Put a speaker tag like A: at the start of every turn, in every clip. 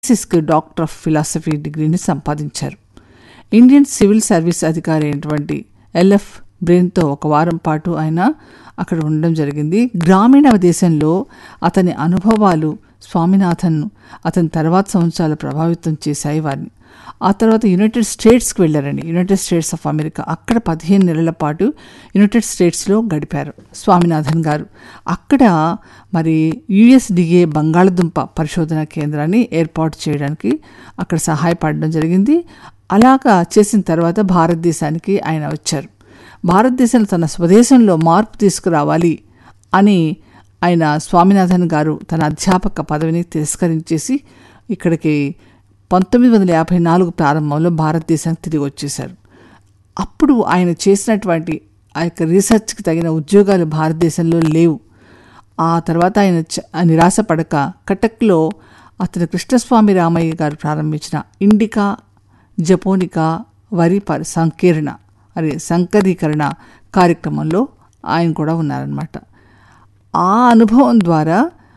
A: CISC doctor of philosophy డిగ్రీని సంపాదించారు Indian civil service అధికారి అయినటువంటి ఎల్ఎఫ్ బ్రెయిన్తో ఒక వారం పాటు ఆయన అక్కడ ఉండడం జరిగింది గ్రామీణ దేశంలో అతని అనుభవాలు స్వామినాథన్ను అతని తర్వాత సంవత్సరాలు ప్రభావితం చేశాయి వారిని ఆ తర్వాత యునైటెడ్ స్టేట్స్కి వెళ్ళారండి యునైటెడ్ స్టేట్స్ ఆఫ్ అమెరికా అక్కడ పదిహేను నెలల పాటు యునైటెడ్ స్టేట్స్లో గడిపారు స్వామినాథన్ గారు అక్కడ మరి యుఎస్డిఏ బంగాళదుంప పరిశోధన కేంద్రాన్ని ఏర్పాటు చేయడానికి అక్కడ సహాయపడడం జరిగింది అలాగా చేసిన తర్వాత భారతదేశానికి ఆయన వచ్చారు భారతదేశంలో తన స్వదేశంలో మార్పు తీసుకురావాలి అని ఆయన స్వామినాథన్ గారు తన అధ్యాపక పదవిని తిరస్కరించేసి ఇక్కడికి పంతొమ్మిది వందల యాభై నాలుగు ప్రారంభంలో భారతదేశానికి తిరిగి వచ్చేశారు అప్పుడు ఆయన చేసినటువంటి ఆ యొక్క రీసెర్చ్కి తగిన ఉద్యోగాలు భారతదేశంలో లేవు ఆ తర్వాత ఆయన చ- నిరాశపడక కటక్లో అతను కృష్ణస్వామి రామయ్య గారు ప్రారంభించిన ఇండికా జపోనికా వరి పరి సంకీర్ణ అదే సంకరీకరణ కార్యక్రమంలో ఆయన కూడా ఉన్నారనమాట ఆ అనుభవం ద్వారా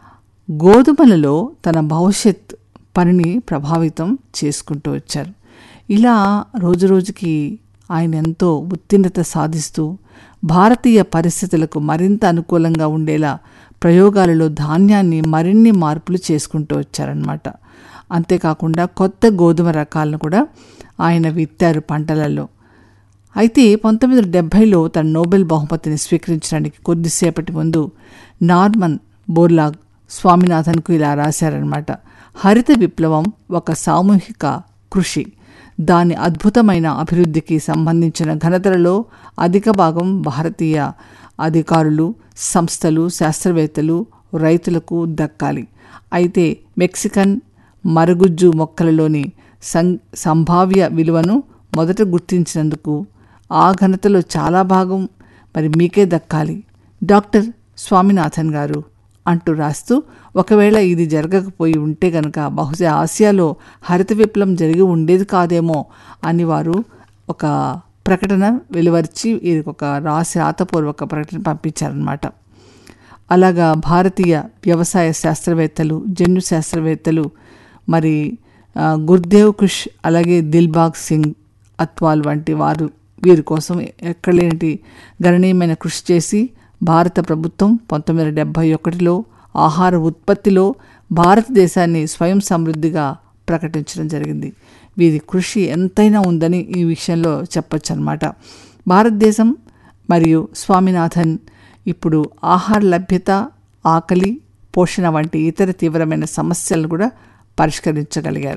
A: గోధుమలలో తన భవిష్యత్ పనిని ప్రభావితం చేసుకుంటూ వచ్చారు ఇలా రోజురోజుకి ఆయన ఎంతో ఉత్తీర్ణత సాధిస్తూ భారతీయ పరిస్థితులకు మరింత అనుకూలంగా ఉండేలా ప్రయోగాలలో ధాన్యాన్ని మరిన్ని మార్పులు చేసుకుంటూ వచ్చారనమాట అంతేకాకుండా కొత్త గోధుమ రకాలను కూడా ఆయన విత్తారు పంటలలో అయితే పంతొమ్మిది వందల డెబ్భైలో తన నోబెల్ బహుమతిని స్వీకరించడానికి కొద్దిసేపటి ముందు నార్మన్ బోర్లాగ్ స్వామినాథన్కు ఇలా రాశారనమాట హరిత విప్లవం ఒక సామూహిక కృషి దాని అద్భుతమైన అభివృద్ధికి సంబంధించిన ఘనతలలో అధిక భాగం భారతీయ అధికారులు సంస్థలు శాస్త్రవేత్తలు రైతులకు దక్కాలి అయితే మెక్సికన్ మరుగుజ్జు మొక్కలలోని సం సంభావ్య విలువను మొదట గుర్తించినందుకు ఆ ఘనతలో చాలా భాగం మరి మీకే దక్కాలి డాక్టర్ స్వామినాథన్ గారు అంటూ రాస్తూ ఒకవేళ ఇది జరగకపోయి ఉంటే గనక బహుశా ఆసియాలో హరిత విప్లవం జరిగి ఉండేది కాదేమో అని వారు ఒక ప్రకటన వెలువరిచి ఇది ఒక రాసి రాతపూర్వక ప్రకటన పంపించారనమాట అలాగా భారతీయ వ్యవసాయ శాస్త్రవేత్తలు జన్యు శాస్త్రవేత్తలు మరి ఆ, గుర్దేవ్ కుష్ అలాగే దిల్బాగ్ సింగ్ అత్వాల్ వంటి వారు వీరి కోసం ఎక్కడలేని గణనీయమైన కృషి చేసి భారత ప్రభుత్వం పంతొమ్మిది వందల డెబ్భై ఒకటిలో ఆహార ఉత్పత్తిలో భారతదేశాన్ని స్వయం సమృద్ధిగా ప్రకటించడం జరిగింది వీరి కృషి ఎంతైనా ఉందని ఈ విషయంలో చెప్పొచ్చు అనమాట భారతదేశం మరియు స్వామినాథన్ ఇప్పుడు ఆహార లభ్యత ఆకలి పోషణ వంటి ఇతర తీవ్రమైన సమస్యలను కూడా పరిష్కరించగలిగారు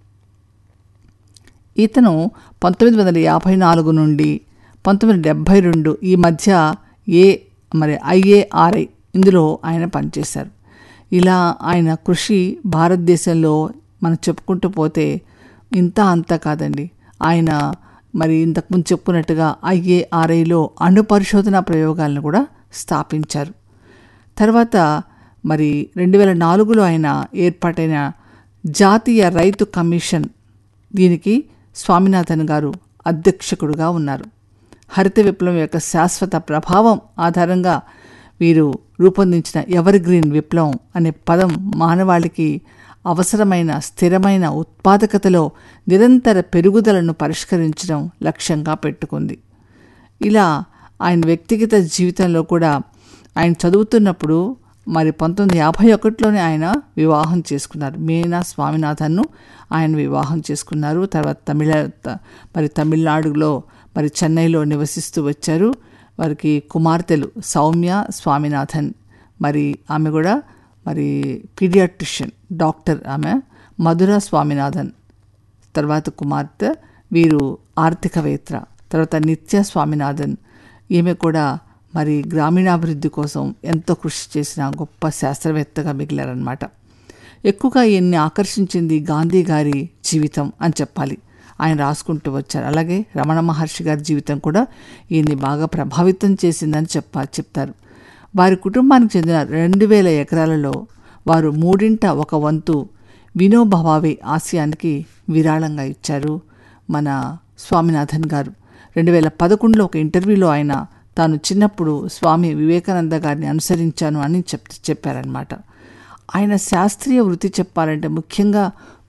A: ఇతను పంతొమ్మిది వందల యాభై నాలుగు నుండి పంతొమ్మిది వందల డెబ్భై రెండు ఈ మధ్య ఏ మరి ఐఏఆర్ఐ ఇందులో ఆయన పనిచేశారు ఇలా ఆయన కృషి భారతదేశంలో మనం చెప్పుకుంటూ పోతే ఇంత అంత కాదండి ఆయన మరి ఇంతకుముందు చెప్పుకున్నట్టుగా ఐఏఆర్ఐలో అణు పరిశోధన ప్రయోగాలను కూడా స్థాపించారు తర్వాత మరి రెండు వేల నాలుగులో ఆయన ఏర్పాటైన జాతీయ రైతు కమిషన్ దీనికి స్వామినాథన్ గారు అధ్యక్షకుడుగా ఉన్నారు హరిత విప్లవం యొక్క శాశ్వత ప్రభావం ఆధారంగా వీరు రూపొందించిన ఎవర్ గ్రీన్ విప్లవం అనే పదం మానవాళికి అవసరమైన స్థిరమైన ఉత్పాదకతలో నిరంతర పెరుగుదలను పరిష్కరించడం లక్ష్యంగా పెట్టుకుంది ఇలా ఆయన వ్యక్తిగత జీవితంలో కూడా ఆయన చదువుతున్నప్పుడు మరి పంతొమ్మిది యాభై ఒకటిలోనే ఆయన వివాహం చేసుకున్నారు మీనా స్వామినాథన్ను ఆయన వివాహం చేసుకున్నారు తర్వాత తమిళ త- మరి తమిళనాడులో మరి చెన్నైలో నివసిస్తూ వచ్చారు వారికి కుమార్తెలు సౌమ్య స్వామినాథన్ మరి ఆమె కూడా మరి పీడియాట్రిషియన్ డాక్టర్ ఆమె మధుర స్వామినాథన్ తర్వాత కుమార్తె వీరు ఆర్థికవేత్త తర్వాత నిత్య స్వామినాథన్ ఈమె కూడా మరి గ్రామీణాభివృద్ధి కోసం ఎంతో కృషి చేసిన గొప్ప శాస్త్రవేత్తగా మిగిలారనమాట ఎక్కువగా ఈయన్ని ఆకర్షించింది గాంధీ గారి జీవితం అని చెప్పాలి ఆయన రాసుకుంటూ వచ్చారు అలాగే రమణ మహర్షి గారి జీవితం కూడా ఈయన్ని బాగా ప్రభావితం చేసిందని చెప్ప చెప్తారు వారి కుటుంబానికి చెందిన రెండు వేల ఎకరాలలో వారు మూడింట ఒక వంతు వినోభావే ఆశయానికి విరాళంగా ఇచ్చారు మన స్వామినాథన్ గారు రెండు వేల పదకొండులో ఒక ఇంటర్వ్యూలో ఆయన తాను చిన్నప్పుడు స్వామి వివేకానంద గారిని అనుసరించాను అని చెప్ చెప్పారనమాట ఆయన శాస్త్రీయ వృత్తి చెప్పాలంటే ముఖ్యంగా